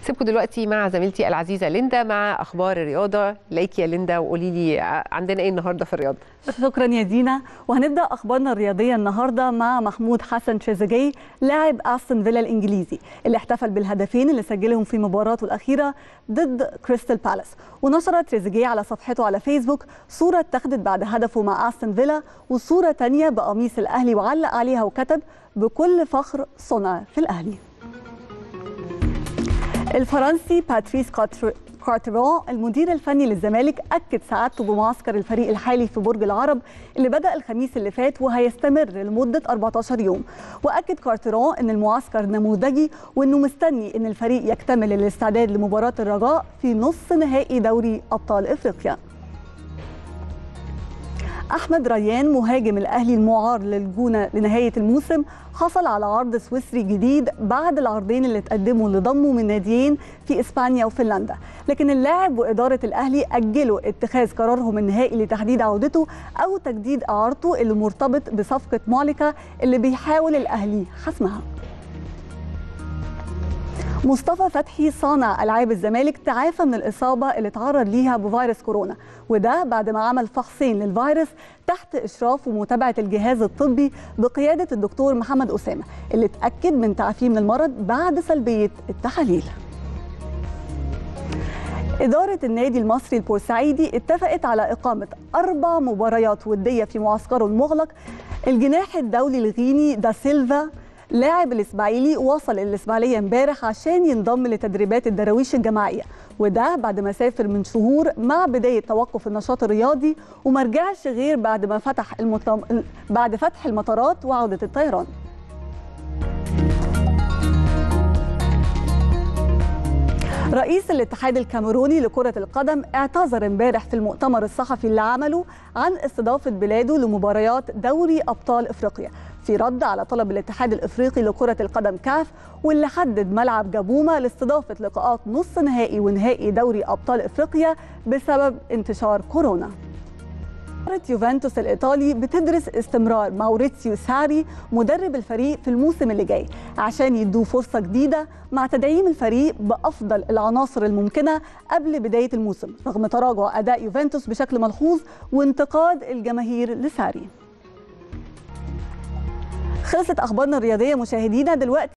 سيبكم دلوقتي مع زميلتي العزيزه ليندا مع اخبار الرياضه ليك يا ليندا وقولي لي عندنا ايه النهارده في الرياضه شكرا يا دينا وهنبدا اخبارنا الرياضيه النهارده مع محمود حسن تريزيجيه لاعب استون فيلا الانجليزي اللي احتفل بالهدفين اللي سجلهم في مباراته الاخيره ضد كريستال بالاس ونشر تريزيجيه على صفحته على فيسبوك صوره اتخذت بعد هدفه مع استون فيلا وصوره ثانيه بقميص الاهلي وعلق عليها وكتب بكل فخر صنع في الاهلي الفرنسي باتريس كارترون المدير الفني للزمالك اكد سعادته بمعسكر الفريق الحالي في برج العرب اللي بدا الخميس اللي فات وهيستمر لمده 14 يوم واكد كارترون ان المعسكر نموذجي وانه مستني ان الفريق يكتمل الاستعداد لمباراه الرجاء في نصف نهائي دوري ابطال افريقيا احمد ريان مهاجم الاهلي المعار للجونه لنهايه الموسم حصل على عرض سويسري جديد بعد العرضين اللي اتقدموا لضمه من ناديين في اسبانيا وفنلندا لكن اللاعب واداره الاهلي اجلوا اتخاذ قرارهم النهائي لتحديد عودته او تجديد اعارته اللي مرتبط بصفقه مالكا اللي بيحاول الاهلي حسمها مصطفى فتحي صانع العاب الزمالك تعافى من الاصابه اللي تعرض ليها بفيروس كورونا وده بعد ما عمل فحصين للفيروس تحت اشراف ومتابعه الجهاز الطبي بقياده الدكتور محمد اسامه اللي اتاكد من تعافيه من المرض بعد سلبيه التحاليل إدارة النادي المصري البورسعيدي اتفقت على إقامة أربع مباريات ودية في معسكره المغلق الجناح الدولي الغيني دا سيلفا لاعب الاسماعيلي وصل الاسماعيليه امبارح عشان ينضم لتدريبات الدراويش الجماعيه وده بعد ما سافر من شهور مع بدايه توقف النشاط الرياضي وما رجعش غير بعد ما فتح المطم... بعد فتح المطارات وعوده الطيران رئيس الاتحاد الكاميروني لكرة القدم اعتذر امبارح في المؤتمر الصحفي اللي عمله عن استضافة بلاده لمباريات دوري أبطال إفريقيا في رد على طلب الاتحاد الإفريقي لكرة القدم كاف واللي حدد ملعب جابوما لاستضافة لقاءات نصف نهائي ونهائي دوري أبطال إفريقيا بسبب انتشار كورونا يوفنتوس الإيطالي بتدرس استمرار ماوريتسيو ساري مدرب الفريق في الموسم اللي جاي عشان يدوه فرصة جديدة مع تدعيم الفريق بأفضل العناصر الممكنة قبل بداية الموسم رغم تراجع أداء يوفنتوس بشكل ملحوظ وانتقاد الجماهير لساري خلصت أخبارنا الرياضية مشاهدينا دلوقتي